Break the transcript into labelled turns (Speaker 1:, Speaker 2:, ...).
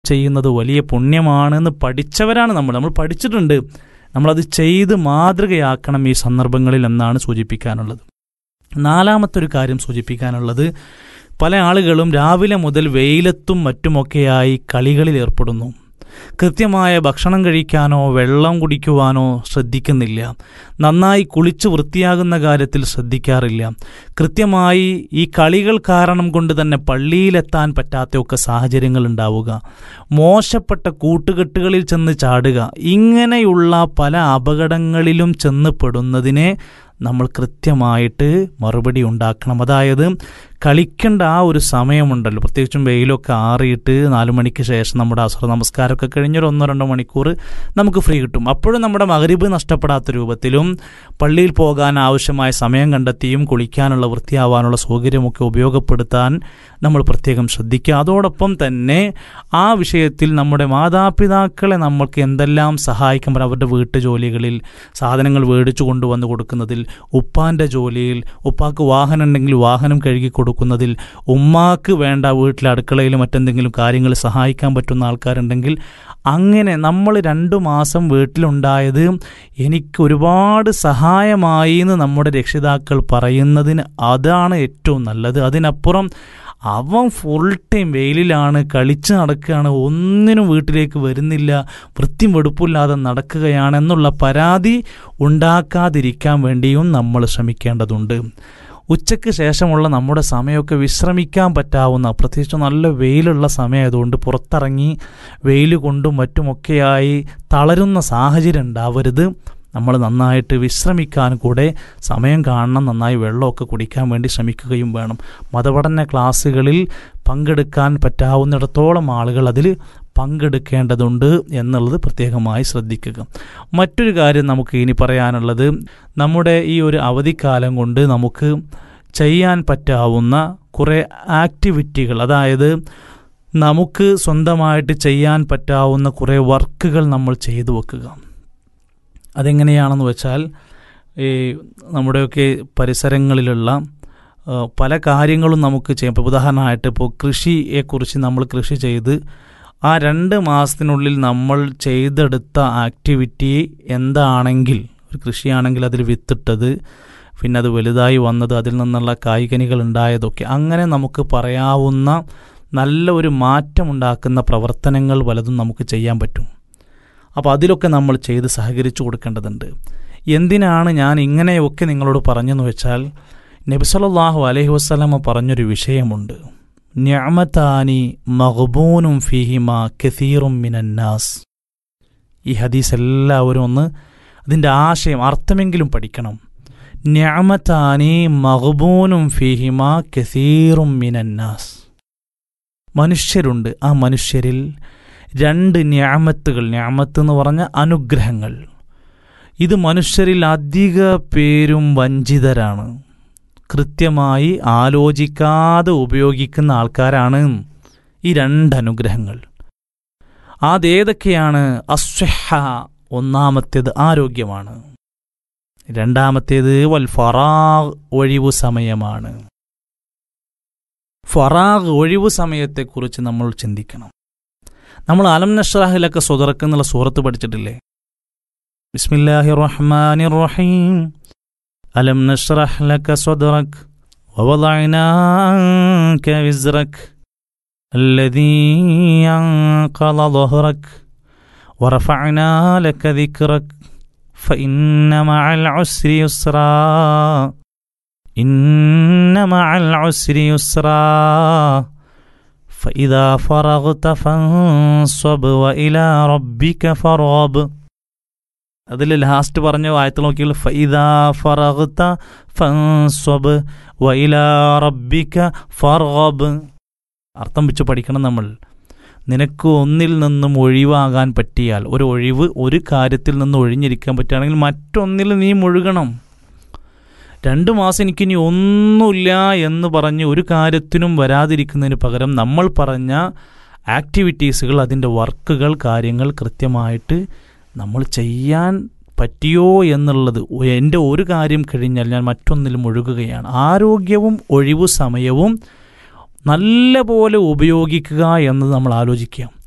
Speaker 1: ചെയ്യുന്നത് വലിയ പുണ്യമാണെന്ന് പഠിച്ചവരാണ് നമ്മൾ നമ്മൾ പഠിച്ചിട്ടുണ്ട് നമ്മളത് ചെയ്ത് മാതൃകയാക്കണം ഈ സന്ദർഭങ്ങളിൽ എന്നാണ് സൂചിപ്പിക്കാനുള്ളത് നാലാമത്തെ ഒരു കാര്യം സൂചിപ്പിക്കാനുള്ളത് പല ആളുകളും രാവിലെ മുതൽ വെയിലത്തും മറ്റുമൊക്കെയായി കളികളിൽ ഏർപ്പെടുന്നു കൃത്യമായ ഭക്ഷണം കഴിക്കാനോ വെള്ളം കുടിക്കുവാനോ ശ്രദ്ധിക്കുന്നില്ല നന്നായി കുളിച്ച് വൃത്തിയാകുന്ന കാര്യത്തിൽ ശ്രദ്ധിക്കാറില്ല കൃത്യമായി ഈ കളികൾ കാരണം കൊണ്ട് തന്നെ പള്ളിയിലെത്താൻ പറ്റാത്തയൊക്കെ സാഹചര്യങ്ങൾ ഉണ്ടാവുക മോശപ്പെട്ട കൂട്ടുകെട്ടുകളിൽ ചെന്ന് ചാടുക ഇങ്ങനെയുള്ള പല അപകടങ്ങളിലും ചെന്ന് പെടുന്നതിനെ നമ്മൾ കൃത്യമായിട്ട് മറുപടി ഉണ്ടാക്കണം അതായത് കളിക്കേണ്ട ആ ഒരു സമയമുണ്ടല്ലോ പ്രത്യേകിച്ചും വെയിലൊക്കെ ആറിയിട്ട് നാലു മണിക്ക് ശേഷം നമ്മുടെ അസുര നമസ്കാരമൊക്കെ കഴിഞ്ഞൊരു ഒന്നോ രണ്ടോ മണിക്കൂർ നമുക്ക് ഫ്രീ കിട്ടും അപ്പോഴും നമ്മുടെ മകരിബ് നഷ്ടപ്പെടാത്ത രൂപത്തിലും പള്ളിയിൽ പോകാൻ ആവശ്യമായ സമയം കണ്ടെത്തിയും കുളിക്കാനുള്ള വൃത്തിയാവാനുള്ള സൗകര്യമൊക്കെ ഉപയോഗപ്പെടുത്താൻ നമ്മൾ പ്രത്യേകം ശ്രദ്ധിക്കുക അതോടൊപ്പം തന്നെ ആ വിഷയത്തിൽ നമ്മുടെ മാതാപിതാക്കളെ നമ്മൾക്ക് എന്തെല്ലാം സഹായിക്കാൻ പറ്റും അവരുടെ വീട്ടുജോലികളിൽ സാധനങ്ങൾ മേടിച്ചു കൊണ്ടുവന്ന് കൊടുക്കുന്നതിൽ ഉപ്പാൻ്റെ ജോലിയിൽ ഉപ്പാക്ക് വാഹനം ഉണ്ടെങ്കിൽ വാഹനം കഴുകി കൊടുക്കുന്നതിൽ ഉമ്മാക്ക് വേണ്ട വീട്ടിലെ അടുക്കളയിൽ മറ്റെന്തെങ്കിലും കാര്യങ്ങൾ സഹായിക്കാൻ പറ്റുന്ന ആൾക്കാരുണ്ടെങ്കിൽ അങ്ങനെ നമ്മൾ രണ്ടു മാസം വീട്ടിലുണ്ടായത് എനിക്ക് ഒരുപാട് സഹായമായി എന്ന് നമ്മുടെ രക്ഷിതാക്കൾ പറയുന്നതിന് അതാണ് ഏറ്റവും നല്ലത് അതിനപ്പുറം അവൻ ഫുൾ ടൈം വെയിലിലാണ് കളിച്ച് നടക്കുകയാണ് ഒന്നിനും വീട്ടിലേക്ക് വരുന്നില്ല വൃത്തിയും വെടുപ്പില്ലാതെ നടക്കുകയാണെന്നുള്ള പരാതി ഉണ്ടാക്കാതിരിക്കാൻ വേണ്ടിയും നമ്മൾ ശ്രമിക്കേണ്ടതുണ്ട് ഉച്ചയ്ക്ക് ശേഷമുള്ള നമ്മുടെ സമയമൊക്കെ വിശ്രമിക്കാൻ പറ്റാവുന്ന പ്രത്യേകിച്ച് നല്ല വെയിലുള്ള സമയമായതുകൊണ്ട് പുറത്തിറങ്ങി വെയിൽ കൊണ്ടും മറ്റുമൊക്കെയായി തളരുന്ന സാഹചര്യം ഉണ്ടാവരുത് നമ്മൾ നന്നായിട്ട് വിശ്രമിക്കാൻ കൂടെ സമയം കാണണം നന്നായി വെള്ളമൊക്കെ കുടിക്കാൻ വേണ്ടി ശ്രമിക്കുകയും വേണം മതപഠന ക്ലാസ്സുകളിൽ പങ്കെടുക്കാൻ പറ്റാവുന്നിടത്തോളം ആളുകൾ അതിൽ പങ്കെടുക്കേണ്ടതുണ്ട് എന്നുള്ളത് പ്രത്യേകമായി ശ്രദ്ധിക്കുക മറ്റൊരു കാര്യം നമുക്ക് ഇനി പറയാനുള്ളത് നമ്മുടെ ഈ ഒരു അവധിക്കാലം കൊണ്ട് നമുക്ക് ചെയ്യാൻ പറ്റാവുന്ന കുറേ ആക്ടിവിറ്റികൾ അതായത് നമുക്ക് സ്വന്തമായിട്ട് ചെയ്യാൻ പറ്റാവുന്ന കുറേ വർക്കുകൾ നമ്മൾ ചെയ്തു വെക്കുക അതെങ്ങനെയാണെന്ന് വെച്ചാൽ ഈ നമ്മുടെയൊക്കെ പരിസരങ്ങളിലുള്ള പല കാര്യങ്ങളും നമുക്ക് ചെയ്യാം ഇപ്പോൾ ഉദാഹരണമായിട്ട് ഇപ്പോൾ കൃഷിയെക്കുറിച്ച് നമ്മൾ കൃഷി ചെയ്ത് ആ രണ്ട് മാസത്തിനുള്ളിൽ നമ്മൾ ചെയ്തെടുത്ത ആക്ടിവിറ്റി എന്താണെങ്കിൽ ഒരു കൃഷിയാണെങ്കിൽ അതിൽ വിത്തിട്ടത് പിന്നെ അത് വലുതായി വന്നത് അതിൽ നിന്നുള്ള കായ്കനികൾ ഉണ്ടായതൊക്കെ അങ്ങനെ നമുക്ക് പറയാവുന്ന നല്ല ഒരു മാറ്റമുണ്ടാക്കുന്ന പ്രവർത്തനങ്ങൾ പലതും നമുക്ക് ചെയ്യാൻ പറ്റും അപ്പോൾ അതിലൊക്കെ നമ്മൾ ചെയ്ത് സഹകരിച്ചു കൊടുക്കേണ്ടതുണ്ട് എന്തിനാണ് ഞാൻ ഇങ്ങനെയൊക്കെ നിങ്ങളോട് പറഞ്ഞെന്ന് വെച്ചാൽ നബിസല്ലാഹു അലഹി വസ്ലമ പറഞ്ഞൊരു വിഷയമുണ്ട് ന്യാമത്താനി മഹബൂനും ഫിഹിമ കസീറും മിനന്നാസ് ഈ ഹദീസ് എല്ലാവരും ഒന്ന് അതിൻ്റെ ആശയം അർത്ഥമെങ്കിലും പഠിക്കണം ന്യാമത്താനി മഹബൂനും ഫിഹിമ കസീറും മിനന്നാസ് മനുഷ്യരുണ്ട് ആ മനുഷ്യരിൽ രണ്ട് ന്യാമത്തുകൾ ന്യാമത്ത് എന്ന് പറഞ്ഞ അനുഗ്രഹങ്ങൾ ഇത് മനുഷ്യരിൽ അധിക പേരും വഞ്ചിതരാണ് കൃത്യമായി ആലോചിക്കാതെ ഉപയോഗിക്കുന്ന ആൾക്കാരാണ് ഈ രണ്ട് അനുഗ്രഹങ്ങൾ അതേതൊക്കെയാണ് അസ്വഹ ഒന്നാമത്തേത് ആരോഗ്യമാണ് രണ്ടാമത്തേത് വൽ ഫറാഗ് ഒഴിവു സമയമാണ് ഫറാഗ് ഒഴിവു സമയത്തെക്കുറിച്ച് നമ്മൾ ചിന്തിക്കണം നമ്മൾ അലം നഷ്റാഹിലൊക്കെ സ്വതറക്ക് എന്നുള്ള സൂറത്ത് പഠിച്ചിട്ടില്ലേ ബിസ്മില്ലാഹി റഹ്മാനി റഹീം അലം നഷ്റഹ് ലക സ്വദറക് ووضعنا عنك وزرك الذي أنقض ظهرك ورفعنا لك ذكرك فإن مع العسر يسرا إن مع العسر يسرا فإذا فرغت فانصب وإلى ربك فارغب അതിൽ ലാസ്റ്റ് പറഞ്ഞ വായത്തിൽ നോക്കിയാൽ ഫൈദാ ഫറഗ്ത ഫൻസ്വബ് വൈലാ റബ്ബിക ഫർഗബ് അർത്ഥം വെച്ച് പഠിക്കണം നമ്മൾ നിനക്ക് ഒന്നിൽ നിന്നും ഒഴിവാകാൻ പറ്റിയാൽ ഒരു ഒഴിവ് ഒരു കാര്യത്തിൽ നിന്ന് ഒഴിഞ്ഞിരിക്കാൻ പറ്റുകയാണെങ്കിൽ മറ്റൊന്നിൽ നീ മുഴുകണം രണ്ട് മാസം എനിക്കിനി ഒന്നുമില്ല എന്ന് പറഞ്ഞ് ഒരു കാര്യത്തിനും വരാതിരിക്കുന്നതിന് പകരം നമ്മൾ പറഞ്ഞ ആക്ടിവിറ്റീസുകൾ അതിൻ്റെ വർക്കുകൾ കാര്യങ്ങൾ കൃത്യമായിട്ട് നമ്മൾ ചെയ്യാൻ പറ്റിയോ എന്നുള്ളത് എൻ്റെ ഒരു കാര്യം കഴിഞ്ഞാൽ ഞാൻ മറ്റൊന്നിൽ മുഴുകുകയാണ് ആരോഗ്യവും ഒഴിവു സമയവും നല്ല പോലെ ഉപയോഗിക്കുക എന്നത് നമ്മൾ ആലോചിക്കുക